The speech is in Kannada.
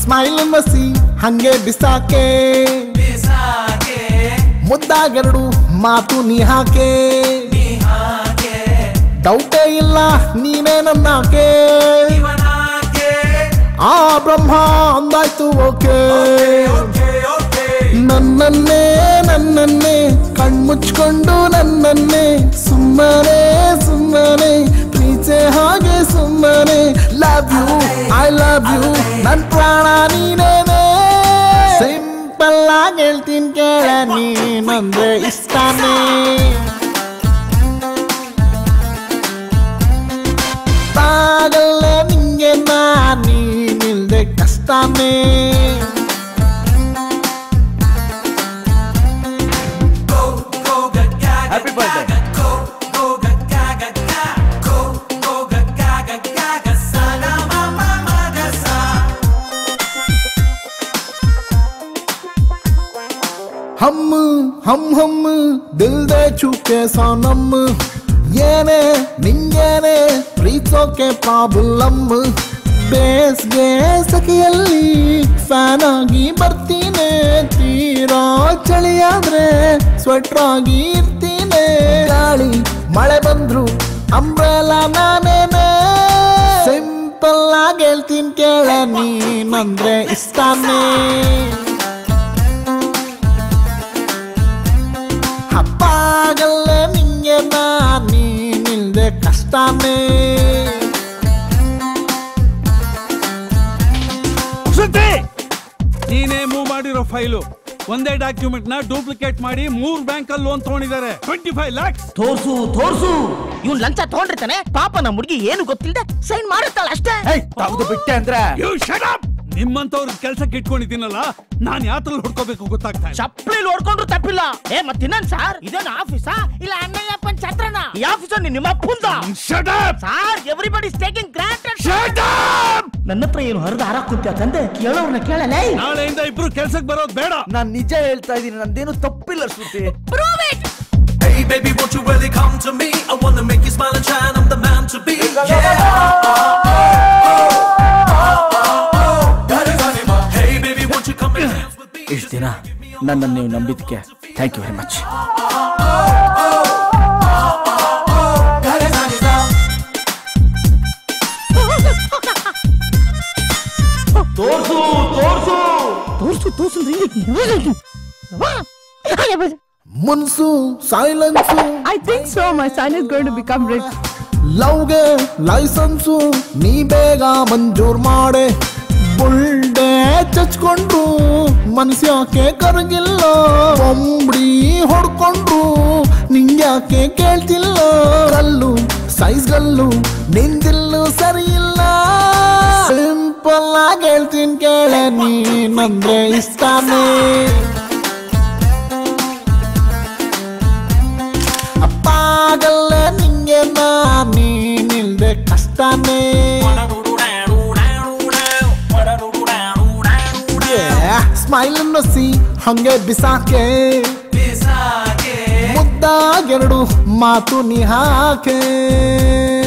ಸ್ಮೈಲ್ ಮಸಿ ಹಂಗೆ ಬಿಸಾಕೆ ಮುದ್ದಾಗೆರಡು ಮಾತು ನೀ ಹಾಕೆ ಡೌಟೇ ಇಲ್ಲ ನೀನೇ ನನ್ನಾಕೆ ಆ ಬ್ರಹ್ಮ ಅಂದಾಯ್ತು ಓಕೆ ನನ್ನನ್ನೇ ನನ್ನನ್ನೇ ಕಣ್ಮುಚ್ಕೊಂಡು ನನ್ನನ್ನೇ ಸುಮ್ಮನೆ ಸುಮ್ಮನೆ ಪ್ರೀತಿ ಹಾಗೆ ಸುಮ್ಮನೆ love you I love you ನನ್ ಪ್ರಾಣ ನೀನೇನೆ ಸಿಂಪಲ್ ಆಗಿ ಹೇಳ್ತೀನಿ ಕೇಳ ನೀನಂದ್ರೆ ಇಷ್ಟನೇ ತಾಗಲ್ಲ ನಿಂಗೆ ನಾ ನೀನಿಲ್ದೆ ಕಷ್ಟನೇ ಹ್ಯಾಪಿ ಬರ್ಡೇ ಹಮ್ ಹಮ್ ಹಮ್ ದಿಲ್ದೆ ಚುಕ್ಕೆ ಸೋನಮ್ ಏನೇ ನಿಂಗೇನೆ ಪ್ರೀತೋಕೆ ಪ್ರಾಬ್ಲಮ್ ಬೇಸ್ಗೆ ಸಖಿಯಲ್ಲಿ ಫ್ಯಾನ್ ಆಗಿ ಬರ್ತೀನಿ ತೀರಾ ಚಳಿಯಾದ್ರೆ ಸ್ವೆಟ್ರ್ ಆಗಿ ಇರ್ತೀನಿ ಗಾಳಿ ಮಳೆ ಬಂದ್ರು ಅಂಬ್ರೆಲ ನಾನೇನೆ ಸಿಂಪಲ್ ಆಗಿ ಹೇಳ್ತೀನಿ ಕೇಳ ನೀನಂದ್ರೆ ಇಷ್ಟನೇ ಹಪ್ಪಾಗಲ್ಲ ನಿಂಗೆ ನಾ ನೀನಿಲ್ದೆ ಕಷ್ಟನೇ ಶ್ರುತಿ ನೀನೇ ಮೂವ್ ಮಾಡಿರೋ ಫೈಲು ಒಂದೇ ಡಾಕ್ಯುಮೆಂಟ್ ನ ಡೂಪ್ಲಿಕೇಟ್ ಮಾಡಿ ಮೂರ್ ಬ್ಯಾಂಕ್ ಅಲ್ಲಿ ಲೋನ್ ತಗೊಂಡಿದ್ದಾರೆ ಟ್ವೆಂಟಿ ಫೈವ್ ಲ್ಯಾಕ್ಸ್ ತೋರ್ಸು ತೋರ್ಸು ಇವ್ನ್ ಲಂಚ ತಗೊಂಡಿರ್ತಾನೆ ಪಾಪ ನಮ್ಮ ಹುಡುಗಿ ಏನು ಗೊತ್ತಿಲ್ಲದೆ ಸೈನ್ ಮಾಡುತ್ತಾಳ ಅಷ್ಟೇ ತಗ್ದು ಬಿಟ್ಟೆ ಅಂದ್ರೆ ಯು ಶಟ್ ಅಪ್ ನಿಮ್ಮಂತವ್ರ ಕೆಲ್ಸಕ್ಕೆ ಇಟ್ಕೊಂಡಿದ್ದೀನಲ್ಲ ನಾನ್ ಯಾತ್ರಲ್ಲಿ ಹುಡ್ಕೋಬೇಕು ಗೊತ್ತಾಗ್ತಾ ಇಲ್ಲ ಚಪ್ಪಲಿ ನೋಡ್ಕೊಂಡ್ರು ತಪ್ಪಿಲ್ಲ ಏ ಮತ್ತಿನ್ನನ್ ಸಾರ್ ಇದೇನು ಆಫೀಸಾ ಇಲ್ಲ ಅಣ್ಣಯ್ಯಪ್ಪನ್ ಛತ್ರನ ಈ ಆಫೀಸ್ ನಿಮ್ಮ ಅಪ್ಪಂದ shut up sir everybody taking granted shut up ನನ್ನ ಹತ್ರ ಏನು ಹರಿದ ಹಾರ ಕುಂತ ತಂದೆ ಕೇಳೋರ್ನ ಕೇಳಲೇ ನಾಳೆಯಿಂದ ಇಬ್ರು ಕೆಲ್ಸಕ್ಕೆ ಬರೋದ್ ಬೇಡ ನಾನ್ ನಿಜ ಹೇಳ್ತಾ ಇದೀನಿ ನಂದೇನು ತಪ್ಪಿಲ್ಲ ಶ್ರುತಿ Hey baby, won't you really come to me? I wanna make you smile and shine. I'm the man to be. Yeah. Hey baby, won't you come and dance with me? ಇಷ್ಟು ದಿನ ನನ್ನನ್ನು ನೀವು ನಂಬಿದ್ದಕ್ಕೆ ಥ್ಯಾಂಕ್ ಯು ವೆರಿ ಮಚ್ ತೋರ್ಸು ತೋರ್ಸು ತೋರ್ಸು ತೋರ್ಸು ಮುನ್ಸು silence I think so. My son is going to become rich. ಲವ್ಗೆ ಲೈಸೆನ್ಸು ನೀ ಬೇಗ ಮಂಜೂರ್ ಮಾಡೆ ಬುಲ್ಡೆ ಚಚ್ಕೊಂಡ್ರು ಮನ್ಸ್ಯಾಕೆ ಕರಗಿಲ್ಲ ಬೊಂಬಡಿ ಹೊಡ್ಕೊಂಡ್ರು ನಿಂಗ್ಯಾಕೆ ಕೇಳ್ತಿಲ್ಲ ಕಲ್ಲು ಸೈಜ್ ಗಲ್ಲು ನಿಂದಿಲ್ಲು ಸರಿ ಇಲ್ಲ ಸಿಂಪಲ್ ಆಗಿ ಹೇಳ್ತೀನಿ ಕೇಳ ನೀನಂದ್ರೆ ಇಷ್ಟನೇ ಅಪ್ಪಾಗಲ್ಲ ನಿಂಗೆ ನಾ ನೀನಿಲ್ದೆ ಕಷ್ಟನೇ ಸ್ಮೈಲ್ ನೊಸಿ ಹಂಗೆ ಬಿಸಾಕೆ ಮುದ್ದಾಗೆರಡು ಮಾತು ನೀ ಹಾಕೆ